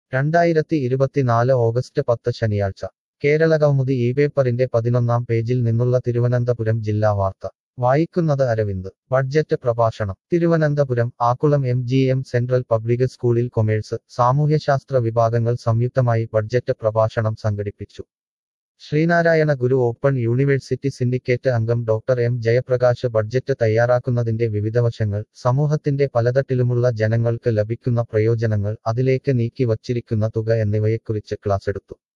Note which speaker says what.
Speaker 1: രണ്ടായിരത്തി ഇരുപത്തിനാല് ഓഗസ്റ്റ് പത്ത് ശനിയാഴ്ച കേരള കൗമുദി ഈ പേപ്പറിന്റെ പതിനൊന്നാം പേജിൽ നിന്നുള്ള തിരുവനന്തപുരം ജില്ലാ വാർത്ത വായിക്കുന്നത് അരവിന്ദ് ബഡ്ജറ്റ് പ്രഭാഷണം Thiruvananthapuram Akkulam M G M central public സ്കൂളിൽ കൊമേഴ്സ് സാമൂഹ്യശാസ്ത്ര വിഭാഗങ്ങൾ സംയുക്തമായി ബഡ്ജറ്റ് പ്രഭാഷണം സംഘടിപ്പിച്ചു Sreenarayana Guru open university syndicate അംഗം ഡോക്ടർ എം ജയപ്രകാശ് ബഡ്ജറ്റ് തയ്യാറാക്കുന്നതിന്റെ വിവിധ വശങ്ങൾ സമൂഹത്തിന്റെ പലതട്ടിലുമുള്ള ജനങ്ങൾക്ക് ലഭിക്കുന്ന പ്രയോജനങ്ങൾ അതിലേക്ക് നീക്കി വച്ചിരിക്കുന്ന തുക എന്നിവയെക്കുറിച്ച് ക്ലാസെടുത്തു